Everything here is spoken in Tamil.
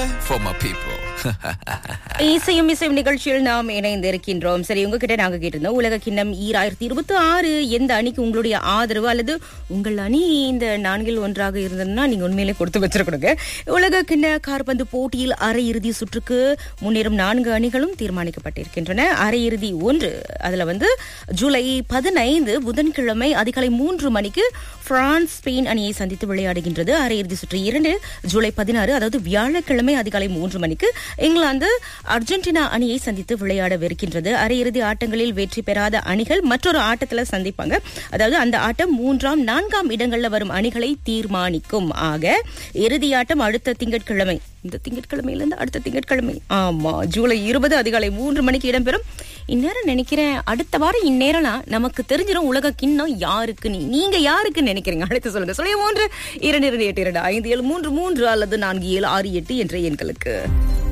for my people. இசையும் இசையும் நிகழ்ச்சியில் நாம் இணைந்து இருக்கின்றோம் சரி உங்ககிட்ட நாங்க கேட்டிருந்தோம் உலக கிண்ணம் ஈராயிரத்தி இருபத்தி ஆறு எந்த அணிக்கு உங்களுடைய ஆதரவு அல்லது உங்கள் அணி இந்த நான்கில் ஒன்றாக இருந்ததுன்னா நீங்க உண்மையிலே கொடுத்து வச்சிருக்கணுங்க உலக கிண்ண கார்பந்து போட்டியில் அரையிறுதி சுற்றுக்கு முன்னேறும் நான்கு அணிகளும் தீர்மானிக்கப்பட்டிருக்கின்றன அரையிறுதி ஒன்று அதுல வந்து ஜூலை பதினைந்து புதன்கிழமை அதிகாலை மூன்று மணிக்கு பிரான்ஸ் ஸ்பெயின் அணியை சந்தித்து விளையாடுகின்றது அரையிறுதி சுற்று இரண்டு ஜூலை பதினாறு அதாவது வியாழக்கிழமை அதிகாலை மூன்று மணிக்கு இங்கிலாந்து அர்ஜென்டினா அணியை சந்தித்து விளையாடவிருக்கின்றது அரையிறுதி ஆட்டங்களில் வெற்றி பெறாத அணிகள் மற்றொரு ஆட்டத்துல சந்திப்பாங்க அதாவது அந்த ஆட்டம் மூன்றாம் நான்காம் இடங்கள்ல வரும் அணிகளை தீர்மானிக்கும் ஆக இறுதி ஆட்டம் அடுத்த திங்கட்கிழமை இந்த திங்கட்கிழமையில இருந்து அடுத்த திங்கட்கிழமை ஆமா ஜூலை இருபது அதிகாலை மூன்று மணிக்கு இடம்பெறும் இந்நேரம் நினைக்கிறேன் அடுத்த வாரம் இந்நேரம்லாம் நமக்கு தெரிஞ்சிடும் உலக கிண்ணம் யாருக்கு நீ நீங்க யாருக்கு நினைக்கிறீங்க அழைத்து சொல்லுங்க சொல்லுங்க மூன்று இரண்டு இரண்டு எட்டு இரண்டு ஐந்து ஏழு மூன்று மூன்று அல்லது நான்கு ஏழு ஆறு எட்டு என்ற எண்களுக்கு